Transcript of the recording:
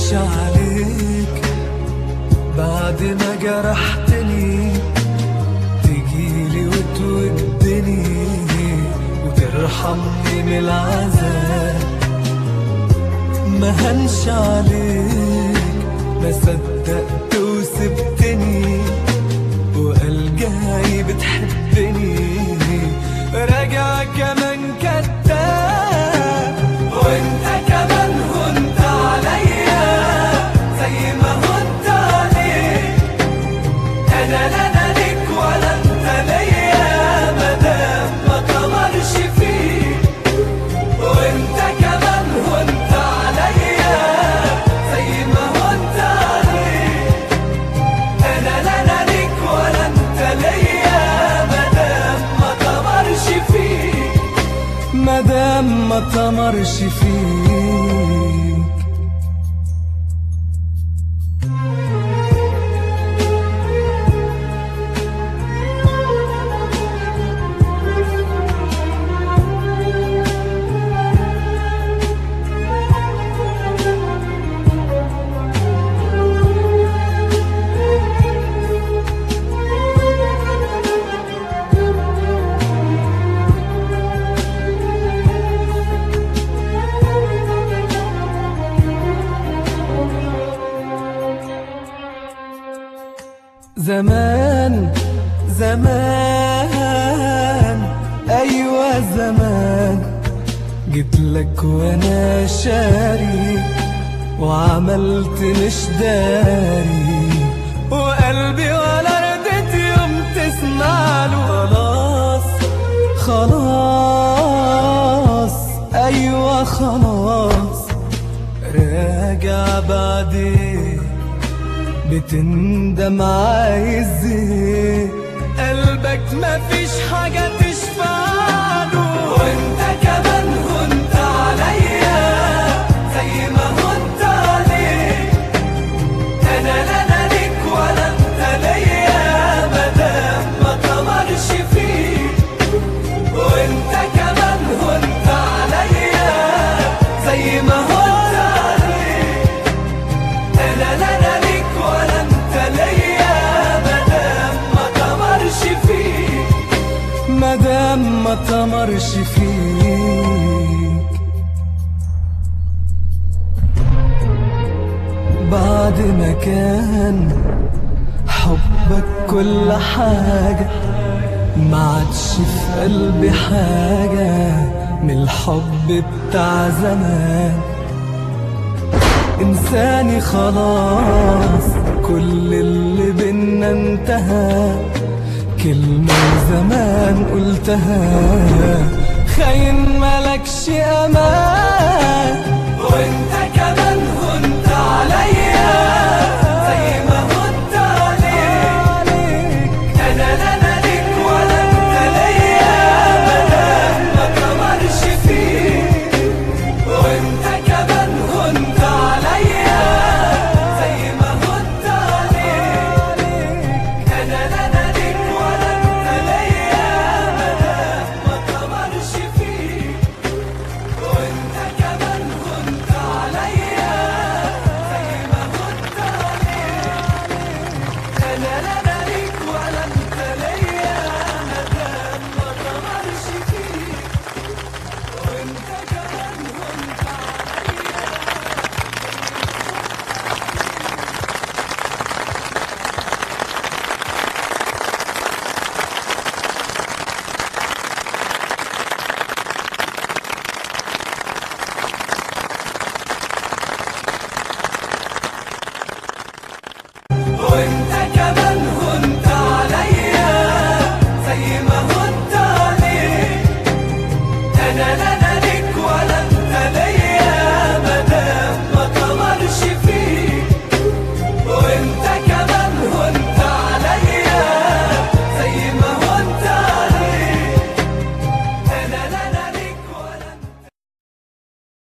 همشي عليك بعد ما جرحتني تجيلي وتودني وترحمني من العذاب ما هنش عليك ما صدقت وسبتني وقال جاي بتحبني راجع كمان كذاب وانت كمان هنت عليا زي ما هنت عليك انا لا انا ليك ولا انت ليا مادام ما تمرش فيك وانت كمان هنت عليا زي ما هنت عليك انا لا انا ليك ولا انت ليا مادام ما تمرش فيك مادام ما تمرش فيك زمان زمان ايوه زمان جيت لك وانا شاري وعملت مش داري وقلبي ولا ردت يوم تسمع له خلاص خلاص ايوه خلاص راجع بعدين بتندم عايز ايه قلبك مفيش حاجة تشفعله وانت كمان هنت عليا زي ما هنت عليك انا لا انا ليك ولا انت ليا مادام ما تمرش فيك وانت كمان هنت عليا زي ما هنت عليك انا لا انا ليك ولا انت ليا مادام ما تمرش فيك مادام ما تمرش فيك بعد ما كان حبك كل حاجة ما عادش في قلبي حاجة من الحب بتاع زمان انساني خلاص كل اللي بينا انتهى كلمة زمان قلتها خاين ملكش امان وانت كمان هنت عليا زي ما هنت عليك انا لا انا ليك ولا انت ليا مادام ما تمرش فيك وانت كمان هنت عليا زي ما هنت عليك انا لا انا ليك ولا انت ليا مادام ما تمرش فيك وانت كمان هنت عليا زي ما هنت عليك انا لا انا ليك ولا انت ليا مادام ما تمرش فيك وانت كمان